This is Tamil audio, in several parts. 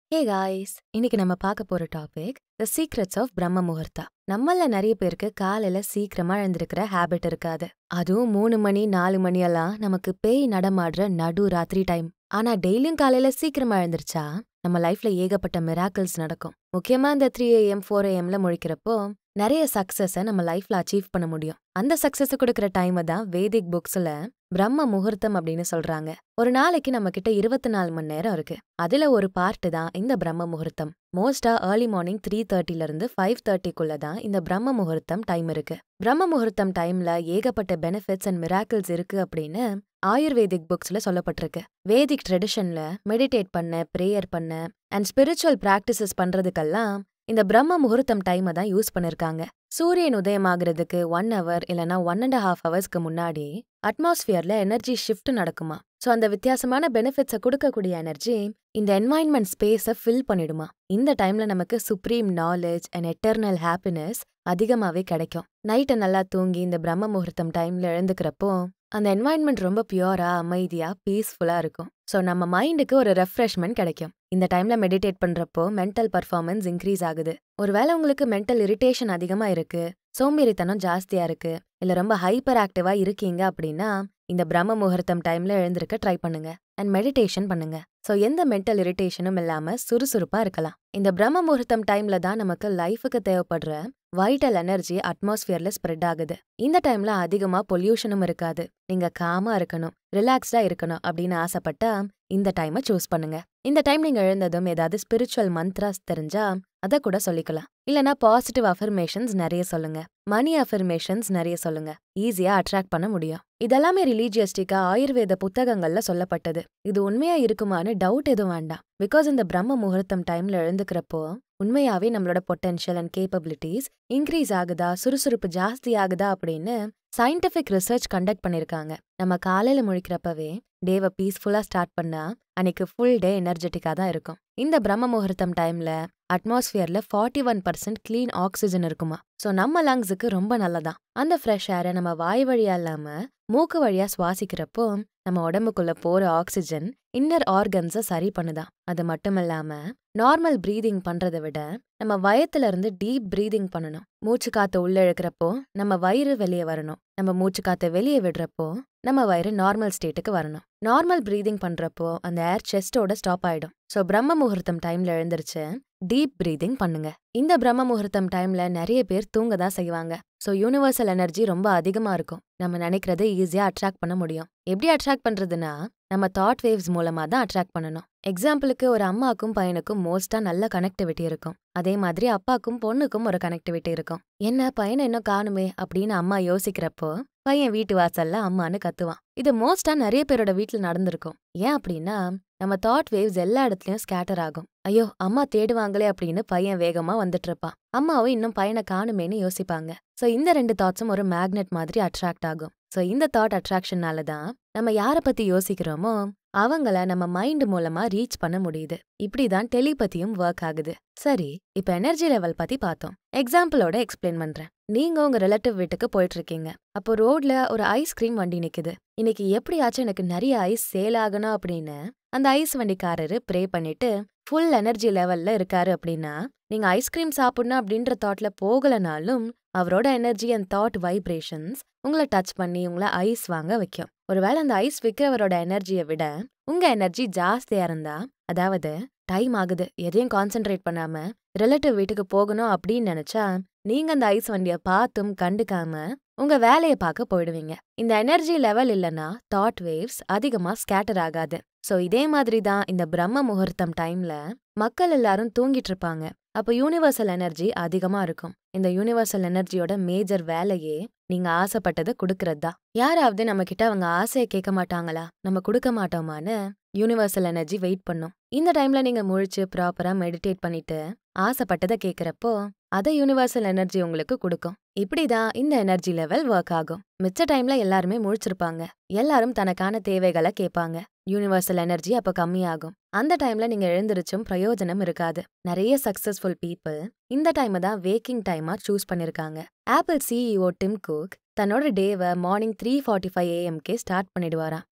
ஹே காய்ஸ் இன்னைக்கு நம்ம பார்க்க போற டாபிக் த சீக்ரெட்ஸ் ஆஃப் பிரம்ம முகூர்த்தா நம்மள நிறைய பேருக்கு காலையில சீக்கிரமா எழுந்திருக்கிற ஹேபிட் இருக்காது அதுவும் மூணு மணி நாலு மணி எல்லாம் நமக்கு பேய் நடமாடுற நடு ராத்திரி டைம் ஆனா டெய்லியும் காலையில சீக்கிரமா எழுந்திருச்சா நம்ம லைஃப்ல ஏகப்பட்ட மிராக்கிள்ஸ் நடக்கும் முக்கியமா இந்த த்ரீ ஏஎம் ஃபோர் ஏஎம்ல முழிக்கிறப்போ நிறைய சக்சஸ நம்ம லைஃப்ல அச்சீவ் பண்ண முடியும் அந்த சக்சஸ் கொடுக்கிற டைம் தான் வேதிக் புக்ஸ்ல பிரம்ம முகூர்த்தம் அப்படின்னு சொல்றாங்க ஒரு நாளைக்கு நம்ம கிட்ட இருபத்தி நாலு மணி நேரம் இருக்கு அதுல ஒரு பார்ட் தான் இந்த பிரம்ம முகூர்த்தம் மோஸ்டா ஏர்லி மார்னிங் த்ரீ தேர்ட்டில இருந்து ஃபைவ் தேர்ட்டிக்குள்ள தான் இந்த பிரம்ம முகூர்த்தம் டைம் இருக்கு பிரம்ம முகூர்த்தம் டைம்ல ஏகப்பட்ட பெனிஃபிட்ஸ் அண்ட் மிராக்கிள்ஸ் இருக்கு அப்படின்னு ஆயுர்வேதிக் புக்ஸ்ல சொல்லப்பட்டிருக்கு வேதிக் ட்ரெடிஷன்ல மெடிடேட் பண்ண ப்ரேயர் பண்ண அண்ட் ஸ்பிரிச்சுவல் பிராக்டிசஸ் பண்றதுக்கெல்லாம் இந்த பிரம்ம முகூர்த்தம் டைமை தான் யூஸ் பண்ணிருக்காங்க சூரியன் உதயமாகிறதுக்கு ஒன் ஹவர் இல்லனா ஒன் அண்ட் ஹாஃப் ஹவர்ஸ்க்கு முன்னாடி அட்மாஸ்பியர்ல எனர்ஜி ஷிஃப்ட் நடக்குமா ஸோ அந்த வித்தியாசமான பெனிஃபிட்ஸை கொடுக்கக்கூடிய எனர்ஜி இந்த என்வாயன்மெண்ட் ஸ்பேஸை ஃபில் பண்ணிடுமா இந்த டைம்ல நமக்கு supreme knowledge and eternal happiness அதிகமாவே கிடைக்கும் நைட்டை நல்லா தூங்கி இந்த பிரம்ம முகூர்த்தம் டைம்ல எழுந்துக்கிறப்போ அந்த என்வாயன்மெண்ட் ரொம்ப பியூரா அமைதியா பீஸ்ஃபுல்லா இருக்கும் ஸோ நம்ம மைண்டுக்கு ஒரு ரெஃப்ரெஷ்மெண்ட் கிடைக்கும் இந்த டைம்ல மெடிடேட் பண்றப்போ மென்டல் பர்ஃபார்மன்ஸ் இன்க்ரீஸ் ஆகுது ஒருவேளை உங்களுக்கு மென்டல் இரிட்டேஷன் அதிகமா இருக்கு சோம்பேறித்தனம் ஜாஸ்தியா இருக்கு இல்ல ரொம்ப ஹைப்பர் ஆக்டிவா இருக்கீங்க அப்படின்னா இந்த பிரம்ம முகூர்த்தம் டைம்ல எழுந்திருக்க ட்ரை பண்ணுங்க அண்ட் மெடிடேஷன் பண்ணுங்க ஸோ எந்த மென்டல் இரிட்டேஷனும் இல்லாம சுறுசுறுப்பா இருக்கலாம் இந்த பிரம்ம முகூர்த்தம் டைம்ல தான் நமக்கு லைஃபுக்கு தேவைப்படுற வைட்டல் எனர்ஜி அட்மாஸ்பியர்ல ஸ்ப்ரெட் ஆகுது இந்த டைம்ல அதிகமா பொல்யூஷனும் இருக்காது நீங்க காமா இருக்கணும் ரிலாக்ஸ்டா இருக்கணும் அப்படின்னு ஆசைப்பட்டா இந்த டைமை சூஸ் பண்ணுங்க இந்த டைம் நீங்க எழுந்ததும் ஏதாவது ஸ்பிரிச்சுவல் மந்த்ராஸ் தெரிஞ்சா அதை கூட சொல்லிக்கலாம் இல்லனா பாசிட்டிவ் அஃபர்மேஷன்ஸ் நிறைய சொல்லுங்க மணி அஃபர்மேஷன்ஸ் நிறைய சொல்லுங்க ஈஸியா அட்ராக்ட் பண்ண முடியும் இதெல்லாமே ரிலீஜியஸ்டிக்கா ஆயுர்வேத புத்தகங்கள்ல சொல்லப்பட்டது இது உண்மையா இருக்குமான்னு டவுட் எதுவும் வேண்டாம் பிகாஸ் இந்த பிரம்ம முகூர்த்தம் டைம்ல எழுந்துக்கிறப்போ உண்மையாவே நம்மளோட பொட்டன்ஷியல் அண்ட் கேப்பபிலிட்டிஸ் இன்க்ரீஸ் ஆகுதா சுறுசுறுப்பு ஜாஸ்தி ஆகுதா அப்படின்னு சயின்டிபிக் ரிசர்ச் கண்டக்ட் பண்ணிருக்காங்க நம்ம காலையில முழிக்கிறப்பவே டேவை பீஸ்ஃபுல்லா ஸ்டார்ட் பண்ணா அன்னைக்கு ஃபுல் டே எனர்ஜெட்டிக்கா தான் இருக்கும் இந்த பிரம்ம முகூர்த்தம் டைம்ல அட்மாஸ்பியர்ல forty one percent clean oxygen இருக்குமா ஸோ நம்ம லங்ஸுக்கு ரொம்ப நல்லதான் அந்த ஃப்ரெஷ் ஏரை நம்ம வாய் வழியா இல்லாம மூக்கு வழியா சுவாசிக்கிறப்போ நம்ம உடம்புக்குள்ள போற ஆக்சிஜன் இன்னர் ஆர்கன்ஸை சரி பண்ணுதான் அது மட்டும் இல்லாம நார்மல் ப்ரீதிங் பண்றதை விட நம்ம வயத்துல இருந்து டீப் ப்ரீதிங் பண்ணணும் மூச்சு காத்து உள்ள இழுக்கிறப்போ நம்ம வயிறு வெளியே வரணும் நம்ம மூச்சு காத்தை வெளியே விடுறப்போ நம்ம வயிறு நார்மல் ஸ்டேட்டுக்கு வரணும் நார்மல் ப்ரீதிங் பண்றப்போ அந்த ஏர் செஸ்டோட ஸ்டாப் ஆயிடும் ஸோ பிரம்ம முகூர்த்தம் டைம்ல எழுந்திருச்சு டீப் ப்ரீதிங் பண்ணுங்க இந்த பிரம்ம முகூர்த்தம் டைம்ல நிறைய பேர் தூங்க தான் செய்வாங்க ஸோ யூனிவர்சல் எனர்ஜி ரொம்ப அதிகமா இருக்கும் நம்ம நினைக்கிறத ஈஸியா அட்ராக்ட் பண்ண முடியும் எப்படி அட்ராக்ட் பண்றதுன்னா நம்ம தாட் வேவ்ஸ் மூலமா தான் அட்ராக்ட் பண்ணணும் எக்ஸாம்பிளுக்கு ஒரு அம்மாக்கும் பையனுக்கும் மோஸ்டா நல்ல கனெக்டிவிட்டி இருக்கும் அதே மாதிரி அப்பாக்கும் பொண்ணுக்கும் ஒரு கனெக்டிவிட்டி இருக்கும் என்ன பையனை இன்னும் காணுமே அப்படின்னு அம்மா யோசிக்கிறப்போ பையன் வீட்டு வாசல்ல அம்மான்னு கத்துவான் இது மோஸ்டா நிறைய பேரோட வீட்ல நடந்திருக்கும் ஏன் அப்படின்னா நம்ம தாட் வேவ்ஸ் எல்லா இடத்துலயும் ஸ்கேட்டர் ஆகும் ஐயோ அம்மா தேடுவாங்களே அப்படின்னு பையன் வேகமா வந்துட்டு இருப்பான் அம்மாவும் இன்னும் பையனை காணுமேன்னு யோசிப்பாங்க சோ இந்த ரெண்டு தாட்ஸும் ஒரு மேக்னெட் மாதிரி அட்ராக்ட் ஆகும் சோ இந்த தாட் அட்ராக்ஷனால தான் நம்ம யார பத்தி யோசிக்கிறோமோ அவங்கள நம்ம மைண்ட் மூலமா ரீச் பண்ண முடியுது இப்படிதான் டெலிபதியும் ஒர்க் ஆகுது சரி இப்ப எனர்ஜி லெவல் பத்தி பார்த்தோம் எக்ஸாம்பிளோட எக்ஸ்பிளைன் பண்றேன் நீங்க உங்க ரிலேட்டிவ் வீட்டுக்கு போயிட்டு இருக்கீங்க அப்போ ரோட்ல ஒரு ஐஸ்கிரீம் வண்டி நிக்குது இன்னைக்கு எப்படியாச்சும் எனக்கு நிறைய ஐஸ் சேல் ஆகணும் அப்படின்னு அந்த ஐஸ் வண்டிக்காரரு ப்ரே பண்ணிட்டு ஃபுல் எனர்ஜி லெவல்ல இருக்காரு அப்படின்னா நீங்க ஐஸ்கிரீம் சாப்பிடணும் அப்படின்ற தாட்ல போகலனாலும் அவரோட எனர்ஜி அண்ட் தாட் வைப்ரேஷன்ஸ் உங்களை டச் பண்ணி உங்களை ஐஸ் வாங்க வைக்கும் ஒருவேளை அந்த ஐஸ் விற்கிறவரோட எனர்ஜியை விட உங்க எனர்ஜி ஜாஸ்தியா இருந்தா அதாவது டைம் ஆகுது எதையும் கான்சென்ட்ரேட் பண்ணாம ரிலேட்டிவ் வீட்டுக்கு போகணும் அப்படின்னு நினைச்சா நீங்க அந்த ஐஸ் வண்டிய பார்த்தும் கண்டுக்காம உங்க வேலையை பார்க்க போயிடுவீங்க இந்த எனர்ஜி லெவல் இல்லனா தாட் வேவ்ஸ் அதிகமா ஸ்கேட்டர் ஆகாது சோ இதே மாதிரி தான் இந்த பிரம்ம முகூர்த்தம் டைம்ல மக்கள் எல்லாரும் தூங்கிட்டு இருப்பாங்க அப்போ யூனிவர்சல் எனர்ஜி அதிகமா இருக்கும் இந்த யூனிவர்சல் எனர்ஜியோட மேஜர் வேலையே நீங்க ஆசைப்பட்டதை கொடுக்கறது தான் யாராவது நம்ம கிட்ட அவங்க ஆசையை கேட்க மாட்டாங்களா நம்ம கொடுக்க மாட்டோமான்னு யூனிவர்சல் எனர்ஜி வெயிட் பண்ணும் இந்த டைம்ல நீங்க முழிச்சு ப்ராப்பரா மெடிடேட் பண்ணிட்டு ஆசைப்பட்டதை கேட்கறப்போ அதை யூனிவர்சல் எனர்ஜி உங்களுக்கு கொடுக்கும் இப்படிதான் இந்த எனர்ஜி லெவல் ஒர்க் ஆகும் மிச்ச டைம்ல எல்லாருமே முழிச்சிருப்பாங்க எல்லாரும் தனக்கான தேவைகளை கேட்பாங்க யூனிவர்சல் எனர்ஜி அப்ப கம்மியாகும் அந்த டைம்ல நீங்க எழுந்திருச்சும் பிரயோஜனம் இருக்காது நிறைய சக்சஸ்ஃபுல் பீப்புள் இந்த டைமை தான் வேக்கிங் டைமா சூஸ் பண்ணிருக்காங்க ஆப்பிள் சிஇஓ டிம் குக் தன்னோட டேவை மார்னிங் த்ரீ ஃபார்ட்டி ஃபைவ் ஏஎம்கே ஸ்டார்ட் பண்ணிடுவாராம்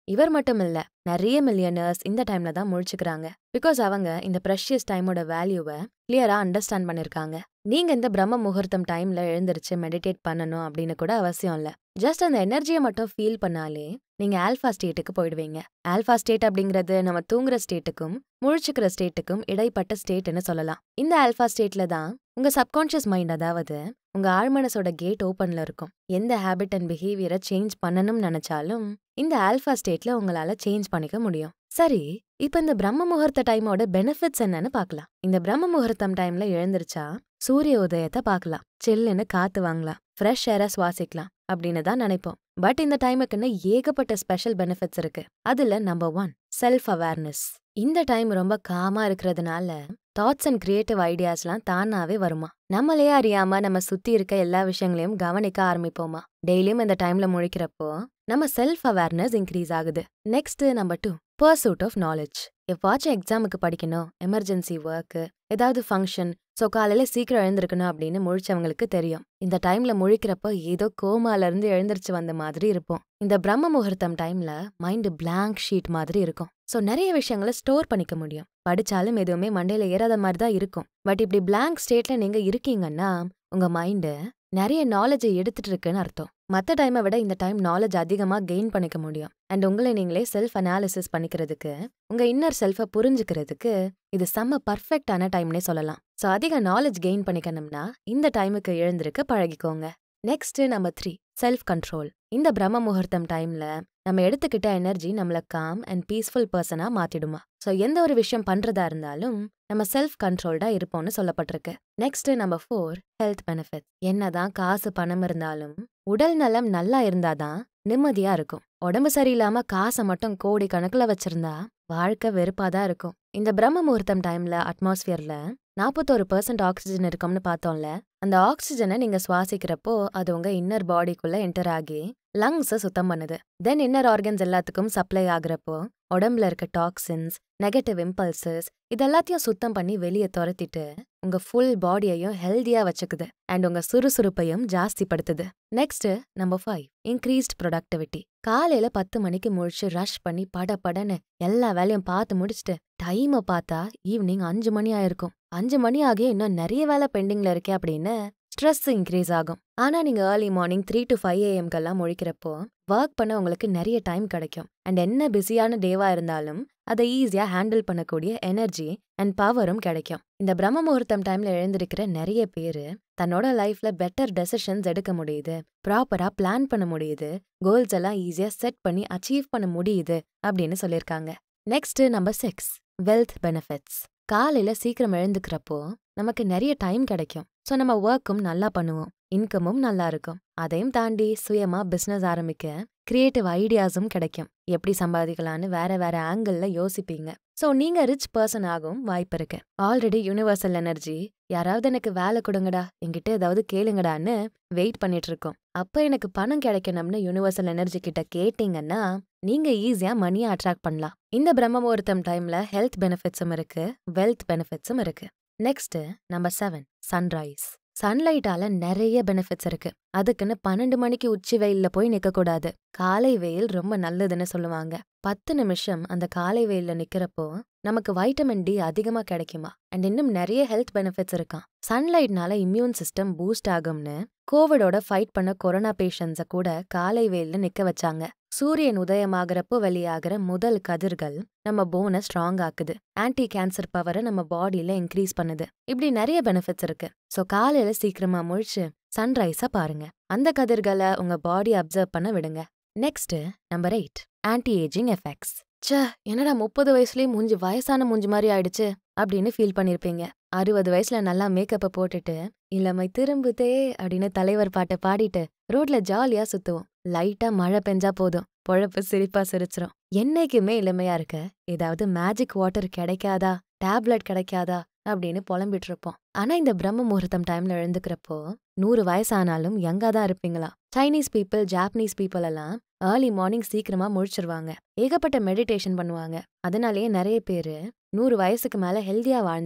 இவர் மட்டும் இல்ல நிறைய மில்லியனர்ஸ் இந்த டைம்ல தான் முழிச்சுக்கிறாங்க பிகாஸ் அவங்க இந்த ப்ரெஷியஸ் டைமோட வேல்யூவை கிளியரா அண்டர்ஸ்டாண்ட் பண்ணிருக்காங்க நீங்க இந்த பிரம்ம முகூர்த்தம் டைம்ல எழுந்திருச்சு மெடிடேட் பண்ணணும் அப்படின்னு கூட அவசியம் இல்ல ஜஸ்ட் அந்த எனர்ஜியை மட்டும் ஃபீல் பண்ணாலே நீங்க ஆல்ஃபா ஸ்டேட்டுக்கு போயிடுவீங்க ஆல்ஃபா ஸ்டேட் அப்படிங்கிறது நம்ம தூங்குற ஸ்டேட்டுக்கும் முழிச்சுக்கிற ஸ்டேட்டுக்கும் இடைப்பட்ட ஸ்டேட்னு சொல்லலாம் இந்த ஆல்ஃபா ஸ்டேட்ல தான் உங்க சப்கான்ஷியஸ் மைண்ட் அதாவது உங்க ஆழ்மனசோட கேட் ஓப்பன்ல இருக்கும் எந்த ஹேபிட் அண்ட் பிஹேவியரை சேஞ்ச் பண்ணணும்னு நினைச்சாலும் இந்த ஆல்ஃபா ஸ்டேட்ல உங்களால சேஞ்ச் பண்ணிக்க முடியும் சரி இப்ப இந்த பிரம்ம முகூர்த்த டைமோட பெனிஃபிட்ஸ் என்னன்னு பார்க்கலாம் இந்த பிரம்ம முகூர்த்தம் டைம்ல எழுந்திருச்சா சூரிய உதயத்தை பார்க்கலாம் சில்லுன்னு காத்து வாங்கலாம் ஃப்ரெஷ் ஏரை சுவாசிக்கலாம் அப்படின்னு தான் நினைப்போம் பட் இந்த டைமுக்குன்னு ஏகப்பட்ட ஸ்பெஷல் பெனிஃபிட்ஸ் இருக்கு அதுல நம்பர் ஒன் செல்ஃப் அவேர்னஸ் இந்த டைம் ரொம்ப காமா இருக்கிறதுனால தாட்ஸ் அண்ட் கிரியேட்டிவ் ஐடியாஸ்லாம் தானாவே வருமா நம்மளே அறியாம நம்ம சுத்தி இருக்க எல்லா விஷயங்களையும் கவனிக்க ஆரம்பிப்போமா டெய்லியும் இந்த டைம்ல முழிக்கிறப்போ நம்ம செல்ஃப் அவேர்னஸ் இன்க்ரீஸ் ஆகுது next number two pursuit of knowledge எப்பாச்சும் எக்ஸாமுக்கு படிக்கணும் எமர்ஜென்சி ஒர்க்கு ஏதாவது ஃபங்க்ஷன் ஸோ காலையில சீக்கிரம் எழுந்திருக்கணும் அப்படின்னு முழிச்சவங்களுக்கு தெரியும் இந்த டைம்ல முழிக்கிறப்போ ஏதோ கோமால இருந்து எழுந்திருச்சு வந்த மாதிரி இருப்போம் இந்த பிரம்ம முகூர்த்தம் டைம்ல மைண்ட் blank ஷீட் மாதிரி இருக்கும் ஸோ நிறைய விஷயங்களை ஸ்டோர் பண்ணிக்க முடியும் படிச்சாலும் எதுவுமே மண்டையில ஏறாத மாதிரி தான் இருக்கும் பட் இப்படி blank ஸ்டேட்ல நீங்க இருக்கீங்கன்னா உங்க மைண்டு நிறைய நாலேஜை எடுத்துட்டு இருக்குன்னு அர்த்தம் மத்த டைமை விட இந்த டைம் நாலேஜ் அதிகமா கெயின் பண்ணிக்க முடியும் அண்ட் உங்களை நீங்களே செல்ஃப் அனாலிசிஸ் பண்ணிக்கிறதுக்கு உங்க இன்னர் செல்ஃபை புரிஞ்சுக்கிறதுக்கு இது செம்ம பர்ஃபெக்டான டைம்னே சொல்லலாம் ஸோ அதிக நாலேஜ் கெயின் பண்ணிக்கணும்னா இந்த டைமுக்கு எழுந்திருக்க பழகிக்கோங்க next number three self control இந்த பிரம்ம முகூர்த்தம் டைம்ல நம்ம எடுத்துக்கிட்ட எனர்ஜி நம்மள காம் அண்ட் பீஸ்ஃபுல் பர்சனா மாத்திடுமா ஸோ எந்த ஒரு விஷயம் பண்றதா இருந்தாலும் நம்ம செல்ஃப் கண்ட்ரோல்டா இருப்போம்னு சொல்லப்பட்டிருக்கு next number four health benefit என்னதான் காசு பணம் இருந்தாலும் உடல் நலம் நல்லா இருந்தாதான் நிம்மதியா இருக்கும் உடம்பு சரியில்லாம காசை மட்டும் கோடி கணக்குல வச்சிருந்தா வாழ்க்கை வெறுப்பாதான் இருக்கும் இந்த பிரம்ம முகூர்த்தம் டைம்ல அட்மாஸ்பியர்ல நாற்பத்தோரு பர்சன்ட் ஆக்சிஜன் இருக்கும்னு பார்த்தோம்ல அந்த ஆக்சிஜனை நீங்க சுவாசிக்கிறப்போ அது உங்க இன்னர் பாடிக்குள்ள என்டர் ஆகி லங்ஸை சுத்தம் பண்ணுது தென் இன்னர் ஆர்கன்ஸ் எல்லாத்துக்கும் சப்ளை ஆகுறப்போ உடம்புல இருக்க டாக்ஸின்ஸ் நெகட்டிவ் இம்பல்சஸ் இதெல்லாத்தையும் சுத்தம் பண்ணி வெளியே துரத்திட்டு உங்க ஃபுல் பாடியையும் ஹெல்தியா வச்சுக்குது அண்ட் உங்க சுறுசுறுப்பையும் ஜாஸ்திப்படுத்துது next number five increased productivity காலையில பத்து மணிக்கு முழிச்சு ரஷ் பண்ணி பட படன்னு எல்லா வேலையும் பார்த்து முடிச்சுட்டு டைமை பார்த்தா ஈவினிங் அஞ்சு மணி ஆயிருக்கும் அஞ்சு மணி ஆகிய இன்னும் நிறைய வேலை பெண்டிங்ல இருக்கே அப்படின்னு ஸ்ட்ரெஸ் இன்க்ரீஸ் ஆகும் ஆனா நீங்க early morning three to five ஏஎம்க்கெல்லாம் முழிக்கிறப்போ ஒர்க் பண்ண உங்களுக்கு நிறைய டைம் கிடைக்கும் அண்ட் என்ன பிஸியான டேவா இருந்தாலும் அதை ஈஸியா ஹேண்டில் பண்ணக்கூடிய எனர்ஜி அண்ட் பவரும் கிடைக்கும் இந்த பிரம்ம முகூர்த்தம் டைம்ல எழுந்திருக்கிற நிறைய பேரு தன்னோட லைஃப்ல பெட்டர் டெசிஷன்ஸ் எடுக்க முடியுது ப்ராப்பரா பிளான் பண்ண முடியுது கோல்ஸ் எல்லாம் ஈஸியா செட் பண்ணி அச்சீவ் பண்ண முடியுது அப்படின்னு சொல்லியிருக்காங்க next number six wealth benefits காலையில சீக்கிரம் எழுந்துக்கிறப்போ நமக்கு நிறைய டைம் கிடைக்கும் ஸோ நம்ம ஒர்க்கும் நல்லா பண்ணுவோம் இன்கமும் நல்லா இருக்கும் அதையும் தாண்டி சுயமா பிசினஸ் ஆரம்பிக்க கிரியேட்டிவ் ஐடியாஸும் கிடைக்கும் எப்படி சம்பாதிக்கலான்னு வேற வேற ஆங்கிள் யோசிப்பீங்க ஸோ நீங்க ரிச் பர்சன் ஆகும் வாய்ப்பு இருக்கு ஆல்ரெடி யூனிவர்சல் எனர்ஜி யாராவது எனக்கு வேலை கொடுங்கடா என்கிட்ட ஏதாவது கேளுங்கடான்னு வெயிட் பண்ணிட்டு இருக்கோம் அப்ப எனக்கு பணம் கிடைக்கணும்னு யூனிவர்சல் எனர்ஜி கிட்ட கேட்டீங்கன்னா நீங்க ஈஸியா மணியை அட்ராக்ட் பண்ணலாம் இந்த பிரம்ம முகூர்த்தம் டைம்ல ஹெல்த் பெனிஃபிட்ஸும் இருக்கு வெல்த் பெனிஃபிட்ஸும் இருக்கு நெக்ஸ்ட் நம்பர் செவன் சன்ரைஸ் சன்லைட்டால நிறைய பெனிஃபிட்ஸ் இருக்கு அதுக்குன்னு பன்னெண்டு மணிக்கு உச்சி வெயில்ல போய் நிக்க கூடாது காலை வெயில் ரொம்ப நல்லதுன்னு சொல்லுவாங்க பத்து நிமிஷம் அந்த காலை வெயில்ல நிக்கிறப்போ நமக்கு வைட்டமின் டி அதிகமா கிடைக்குமா அண்ட் இன்னும் நிறைய ஹெல்த் பெனிஃபிட்ஸ் இருக்கான் சன்லைட்னால இம்யூன் சிஸ்டம் பூஸ்ட் ஆகும்னு கோவிடோட ஃபைட் பண்ண கொரோனா பேஷண்ட்ஸை கூட காலை வெயில்ல நிக்க வச்சாங்க சூரியன் உதயமாகறப்போ வெளியாகிற முதல் கதிர்கள் நம்ம போனை ஸ்ட்ராங் ஆக்குது ஆன்டி கேன்சர் பவரை நம்ம பாடியில இன்க்ரீஸ் பண்ணுது இப்படி நிறைய பெனிஃபிட்ஸ் இருக்கு ஸோ காலையில சீக்கிரமா முழிச்சு சன்ரைஸை பாருங்க அந்த கதிர்களை உங்க பாடி அப்சர்வ் பண்ண விடுங்க next number eight anti ageing effects ச்சே என்னடா முப்பது வயசுலயே மூஞ்சி வயசான மூஞ்சி மாதிரி ஆயிடுச்சு அப்படின்னு ஃபீல் பண்ணிருப்பீங்க அறுபது வயசுல நல்லா மேக்கப்பை போட்டுட்டு இளமை திரும்புதே அப்படின்னு தலைவர் பாட்டை பாடிட்டு ரோட்ல ஜாலியா சுத்துவோம் லைட்டா மழை பெஞ்சா போதும் பொழப்பு சிரிப்பா சிரிச்சிரும் என்னைக்குமே இளமையா இருக்க ஏதாவது மேஜிக் வாட்டர் கிடைக்காதா டேப்லெட் கிடைக்காதா அப்படின்னு புலம்பிட்டு இருப்போம் ஆனா இந்த பிரம்ம முகூர்த்தம் டைம்ல எழுந்துக்கிறப்போ நூறு வயசானாலும் யங்கா தான் இருப்பீங்களா சைனீஸ் பீப்புள் ஜாப்பனீஸ் பீப்புள் எல்லாம் ஏர்லி மார்னிங் சீக்கிரமா முழிச்சிருவாங்க ஏகப்பட்ட மெடிடேஷன் பண்ணுவாங்க அதனாலேயே நிறைய பேரு நூறு வயசுக்கு மேல ஹெல்தியா வாழ்ந்தாங்க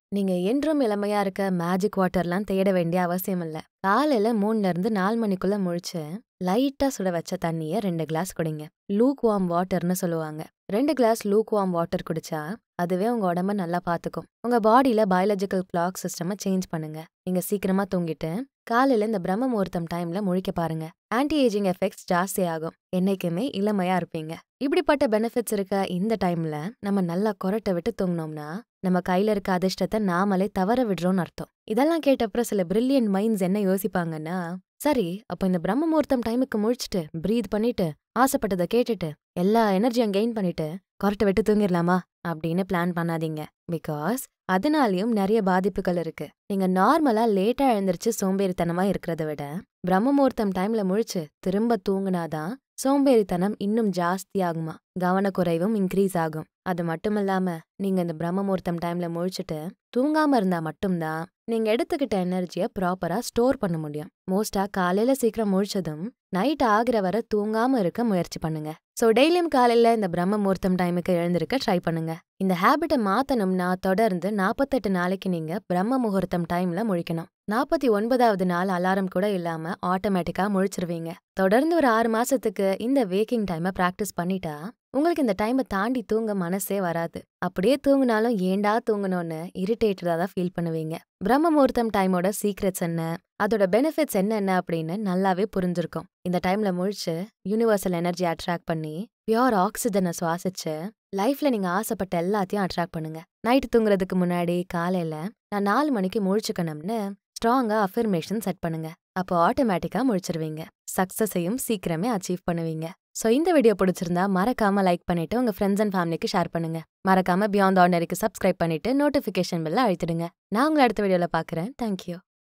நீங்க என்றும் இளமையா இருக்க மேஜிக் வாட்டர்லாம் தேட வேண்டிய அவசியம் இல்ல காலையில மூணுல இருந்து நாலு மணிக்குள்ள முழிச்சு லைட்டா சுட வச்ச தண்ணிய ரெண்டு கிளாஸ் குடிங்க லூக் வார்ம் வாட்டர்னு சொல்லுவாங்க ரெண்டு கிளாஸ் லூக் வார்ம் வாட்டர் குடிச்சா அதுவே உங்க உடம்ப நல்லா பாத்துக்கும் உங்க பாடியில பயாலஜிக்கல் கிளாக் சிஸ்டம சேஞ்ச் பண்ணுங்க நீங்க சீக்கிரமா தூங்கிட்டு காலையில இந்த பிரம்ம முகூர்த்தம் டைம்ல முழிக்க பாருங்க ஆன்டி ஏஜிங் எஃபெக்ட்ஸ் ஜாஸ்தி ஆகும் என்னைக்குமே இளமையா இருப்பீங்க இப்படிப்பட்ட பெனிஃபிட்ஸ் இருக்க இந்த டைம்ல நம்ம நல்லா கொரட்டை விட்டு தூங்கினோம்னா நம்ம கையில இருக்க அதிர்ஷ்டத்தை நாமளே தவற விடுறோம்னு அர்த்தம் இதெல்லாம் கேட்டப்புறம் சில பிரில்லியன்ட் மைண்ட்ஸ் என்ன யோசிப்பாங்கன்னா சரி அப்ப இந்த பிரம்ம முகூர்த்தம் டைமுக்கு முழிச்சிட்டு ப்ரீத் பண்ணிட்டு ஆசைப்பட்டதை கேட்டுட்டு எல்லா எனர்ஜியும் கெயின் பண்ணிட்டு கொரட்டை விட்டு தூங்கிடலாமா அப்படின்னு பிளான் பண்ணாதீங்க பிகாஸ் அதனாலயும் நிறைய பாதிப்புகள் இருக்கு நீங்க நார்மலா லேட்டா எழுந்திருச்சு சோம்பேறித்தனமா இருக்கிறத விட பிரம்ம முகூர்த்தம் டைம்ல முழிச்சு திரும்ப தூங்குனாதான் சோம்பேறித்தனம் இன்னும் ஜாஸ்தி ஆகுமா கவனக்குறைவும் இன்க்ரீஸ் ஆகும் அது மட்டும் இல்லாம நீங்க இந்த பிரம்ம முகூர்த்தம் டைம்ல முழிச்சிட்டு தூங்காம இருந்தா மட்டும்தான் நீங்க எடுத்துக்கிட்ட எனர்ஜிய ப்ராப்பரா ஸ்டோர் பண்ண முடியும் மோஸ்டா காலையில சீக்கிரம் முழிச்சதும் நைட் ஆகிற வரை தூங்காம இருக்க முயற்சி பண்ணுங்க சோ டெய்லியும் காலையில இந்த பிரம்ம முகூர்த்தம் டைமுக்கு எழுந்திருக்க ட்ரை பண்ணுங்க இந்த ஹேபிட்டை மாத்தணும்னா தொடர்ந்து நாற்பத்தெட்டு நாளைக்கு நீங்க பிரம்ம முகூர்த்தம் டைம்ல முழிக்கணும் நாற்பத்தி ஒன்பதாவது நாள் அலாரம் கூட இல்லாம ஆட்டோமேட்டிக்கா முழிச்சிருவீங்க தொடர்ந்து ஒரு ஆறு மாசத்துக்கு இந்த வேக்கிங் டைமை ப்ராக்டிஸ் பண்ணிட்டா உங்களுக்கு இந்த டைமை தாண்டி தூங்க மனசே வராது அப்படியே தூங்குனாலும் ஏண்டா தூங்கணும்னு இரிட்டேட்டடா தான் ஃபீல் பண்ணுவீங்க பிரம்ம முகூர்த்தம் டைமோட சீக்ரெட்ஸ் என்ன அதோட பெனிஃபிட்ஸ் என்னென்ன அப்படின்னு நல்லாவே புரிஞ்சிருக்கும் இந்த டைம்ல முழிச்சு யூனிவர்சல் எனர்ஜி அட்ராக்ட் பண்ணி பியோர் ஆக்சிஜனை சுவாசிச்சு லைஃப்ல நீங்க ஆசைப்பட்ட எல்லாத்தையும் அட்ராக்ட் பண்ணுங்க நைட்டு தூங்குறதுக்கு முன்னாடி காலையில நான் நாலு மணிக்கு முழிச்சுக்கணும்னு ஸ்ட்ராங்கா அஃபர்மேஷன் செட் பண்ணுங்க அப்போ ஆட்டோமேட்டிக்கா முழிச்சிருவீங்க சக்சஸையும் சீக்கிரமே அச்சீவ் பண்ணுவீங்க ஸோ இந்த வீடியோ பிடிச்சிருந்தா மறக்காம லைக் பண்ணிட்டு உங்க ஃப்ரெண்ட்ஸ் அண்ட் ஃபேமிலிக்கு ஷேர் பண்ணுங்க மறக்காம பியாண்ட் ஆர்டனரிக்கு சப்ஸ்கிரைப் பண்ணிட்டு நோட்டிஃபிகேஷன் பெல்ல அழுத்திடுங்க நான் உங்களை அடுத்த வீடியோல பாக்குறேன் தேங்க்யூ